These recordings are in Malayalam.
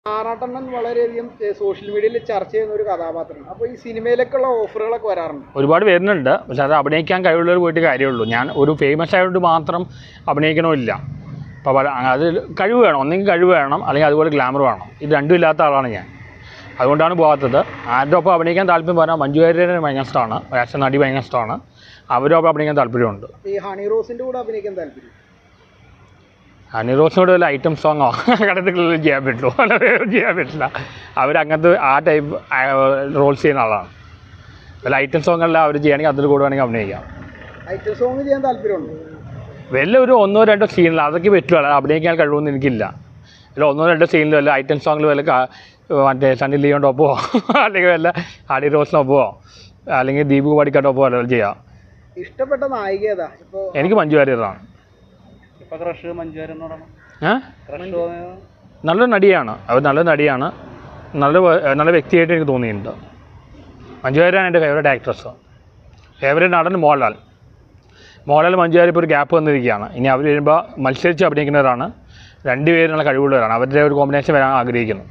ആറാട്ടെണ്ണൻ വളരെയധികം സോഷ്യൽ മീഡിയയിൽ ചർച്ച ചെയ്യുന്ന ഒരു കഥാപാത്രമാണ് അപ്പോൾ ഈ സിനിമയിലേക്കുള്ള ഓഫറുകളൊക്കെ വരാറുണ്ട് ഒരുപാട് വരുന്നുണ്ട് പക്ഷെ അത് അഭിനയിക്കാൻ കഴിവുള്ളവർ പോയിട്ട് കാര്യമുള്ളൂ ഞാൻ ഒരു ഫേമസ് ആയതുകൊണ്ട് മാത്രം അഭിനയിക്കണമില്ല അപ്പോൾ പല- അത് കഴിവ് വേണം ഒന്നെങ്കിൽ കഴിവ് വേണം അല്ലെങ്കിൽ അതുപോലെ ഗ്ലാമർ വേണം ഇത് രണ്ടും ഇല്ലാത്ത ആളാണ് ഞാൻ അതുകൊണ്ടാണ് പോകാത്തത് ആരുടെ ഒപ്പം അഭിനയിക്കാൻ താല്പര്യം പറഞ്ഞാൽ മഞ്ജു വാര്യരെ ഭയങ്കര ഇഷ്ടമാണ് ആക്ഷൻ നടി ഭയങ്കര ഇഷ്ടമാണ് അവരുടെ ഒപ്പം അഭിനയിക്കാൻ താല്പര്യമുണ്ട് ഈ ഹണി റോസിന്റെ കൂടെ അഭിനയിക്കാൻ താല്പര്യം അനിറോസിനോട് വല്ല ഐറ്റം സോങ്ങോ കടത്തുകളിൽ ചെയ്യാൻ പറ്റുള്ളൂ അല്ല വേറെ ചെയ്യാൻ പറ്റില്ല അവരങ്ങനത്തെ ആ ടൈപ്പ് റോൾസ് ചെയ്യുന്ന ആളാണ് വല്ല ഐറ്റം സോങ്ങെല്ലാം അവർ ചെയ്യുകയാണെങ്കിൽ അതിൽ കൂടെ വേണമെങ്കിൽ അഭിനയിക്കാം ഐറ്റം സോങ് ചെയ്യാൻ താല്പര്യമുണ്ട് വല്ല ഒരു ഒന്നോ രണ്ടോ സീനിൽ അതൊക്കെ പറ്റുമല്ല അഭിനയിക്കാൻ കഴിവൊന്നും എനിക്കില്ല അല്ല ഒന്നോ രണ്ടോ സീനിൽ വല്ല ഐറ്റം സോങ്ങിൽ വല്ല കാ- മറ്റേ സണ്ണി ലിയോൻ്റെ ഒപ്പമോ അല്ലെങ്കിൽ വല്ല ആടി റോസിനൊപ്പമോ അല്ലെങ്കിൽ ദീപു പാടിക്കാട്ടൊപ്പമോ വല്ല ചെയ്യാം ഇഷ്ടപ്പെട്ട നായിക ഏതാ ഇപ്പോൾ എനിക്ക് മഞ്ജു വാര്യറാണ് ഇപ്പൊ ക്രഷ് മഞ്ജുവാരെന്നോടാണ് ഏ ക്രഷ് നല്ലൊരു നടിയാണ് അവർ നല്ല നടിയാണ് നല്ല വ- നല്ല വ്യക്തിയായിട്ട് എനിക്ക് തോന്നിയിട്ടുണ്ട് മഞ്ജു വാര്യരാണ് എൻ്റെ ഫേവറേറ്റ് ആക്ട്രസ് ഫേവറേറ്റ് നടൻ മോഹൻലാൽ മോഹൻലാൽ മഞ്ജു വാര്യർ ഇപ്പോൾ ഒരു ഗ്യാപ്പ് വന്നിരിക്കുകയാണ് ഇനി അവർ വരുമ്പോൾ മത്സരിച്ച് അഭിനയിക്കുന്നവരാണ് രണ്ടുപേരും നല്ല കഴിവുള്ളവരാണ് അവരുടെ ഒരു കോമ്പിനേഷൻ വരാൻ ആഗ്രഹിക്കുന്നു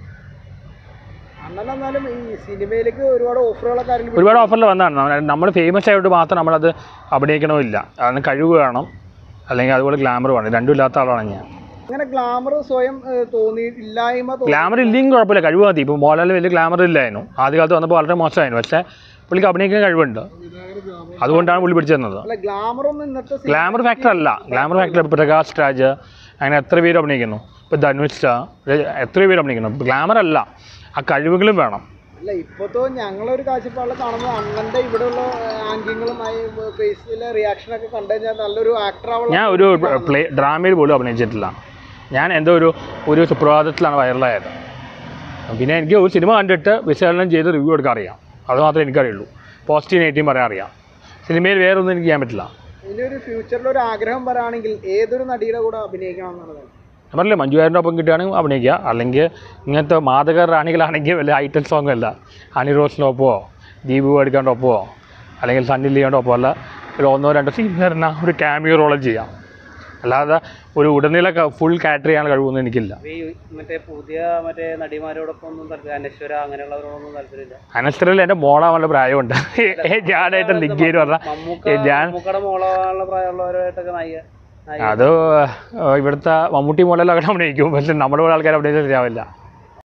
അണ്ണൻ എന്നാലും ഈ സിനിമയിലേക്ക് ഒരുപാട് ഓഫറുകളൊക്കെ ആരെങ്കിലും ഒരുപാട് ഓഫറിൽ വന്നതാണ് നമ്മൾ ഫേമസ് ആയതുകൊണ്ട് മാത്രം നമ്മളത് അഭിനയിക്കണമില്ല അതിന് കഴിവ് വേണം അല്ലെങ്കിൽ അതുപോലെ ഗ്ലാമർ വേണം രണ്ടും ഇല്ലാത്ത ആളാണ് ഞാൻ അങ്ങനെ ഗ്ലാമർ സ്വയം ഏഹ്, തോന്നി ഇല്ലായ്മ തോന്നി ഗ്ലാമർ ഇല്ലെങ്കിൽ കുഴപ്പമില്ല കഴിവ് മതി ഇപ്പോൾ മോഹൻലാൽ വലിയ ഗ്ലാമർ ഇല്ലായിരുന്നു ആദ്യകാലത്ത് വന്നപ്പോൾ വളരെ മോശമായിരുന്നു പക്ഷേ പുള്ളിക്ക് അഭിനയിക്കാൻ കഴിവുണ്ട് അതുകൊണ്ടാണ് പുള്ളി പിടിച്ചു തന്നത് അല്ല ഗ്ലാമർ ഒന്നും ഇന്നത്തെ സിനിമ- ഗ്ലാമർ ഫാക്ടർ അല്ല ഗ്ലാമർ ഫാക്ടർ ഇപ്പോൾ പ്രകാശ് രാജ് അങ്ങനെ എത്ര പേര് അഭിനയിക്കുന്നു ഇപ്പോൾ ധനുഷ് എത്ര പേര് അഭിനയിക്കുന്നു ഗ്ലാമർ അല്ല ആ കഴിവുകളും വേണം അല്ല ഇപ്പോഴത്തെ ഞങ്ങളൊരു കാഴ്ചപ്പാടിൽ കാണുമ്പോൾ അണ്ണന്റെ ഇവിടെയുള്ള ആംഗ്യങ്ങളും ഫേസിലെ റിയാക്ഷനൊക്കെ കണ്ടു കഴിഞ്ഞാൽ നല്ലൊരു ആക്ടർ ആവുള്ള ഞാൻ ഒരു പ്ലേ ഡ്രാമയിൽ പോലും അഭിനയിച്ചിട്ടില്ല ഞാൻ എന്തോ ഒരു ഒരു സുപ്രഭാതത്തിലാണ് വൈറലായത് പിന്നെ എനിക്ക് ഒരു സിനിമ കണ്ടിട്ട് വിശകലനം ചെയ്ത് റിവ്യൂ എടുക്കാൻ അറിയാം അത് മാത്രമേ എനിക്കറിയുള്ളൂ പോസിറ്റീവ് നെഗറ്റീവ് പറയാൻ അറിയാം സിനിമയിൽ വേറെ ഒന്നും എനിക്ക് ചെയ്യാൻ പറ്റില്ല ഇനി ഒരു ഫ്യൂച്ചറിൽ ഒരു ആഗ്രഹം പറയുകയാണെങ്കിൽ ഏതൊരു നടിയുടെ കൂടെ അഭിനയിക്കണം എന്നുള്ളതാണ് ഞാൻ പറഞ്ഞില്ലേ മഞ്ജു വാര്യൻ്റെ ഒപ്പം കിട്ടുകയാണെങ്കിൽ അഭിനയിക്കുക അല്ലെങ്കിൽ ഇങ്ങനത്തെ മാതക റാണികളാണെങ്കിൽ വല്ല ഐറ്റം സോങ് അല്ല ഹണി റോസിൻ്റെ ഒപ്പമോ ദീപു എടുക്കേണ്ട ഒപ്പമോ അല്ലെങ്കിൽ സണ്ണി ലിയോൻ്റെ ഒപ്പമോ അല്ല ഒരു ഒന്നോ രണ്ടോ സീൻ വരുന്ന ഒരു ക്യാമിയോ റോളും ചെയ്യാം അല്ലാതെ ഒരു ഉടനീള ഫുൾ കാറ്റർ ചെയ്യാൻ കഴിവൊന്നും എനിക്കില്ല ഈ മറ്റേ പുതിയ മറ്റേ നടിമാരോടൊപ്പം ഒന്നും താല്പര്യം അനശ്വര അങ്ങനെയുള്ളവരോടൊന്നും താല്പര്യമില്ല അനസ്തറിൽ എൻ്റെ മോളാൻ വല്ല പ്രായമുണ്ട് ഞാനായിട്ട് ലിങ്ക് ചെയ്ത് പറഞ്ഞാൽ മമ്മൂക്ക ഞാൻ മമ്മൂക്കയുടെ മോളാനുള്ള പ്രായമുള്ളവരുമായിട്ടൊക്കെ നായിക അത് ഇവിടുത്തെ മമ്മൂട്ടി മോഡലൊക്കെ അഭിനയിക്കും പക്ഷെ നമ്മുടെ പോലെ ആൾക്കാർ അഭിനയിച്ചാൽ ശരിയാവില്ല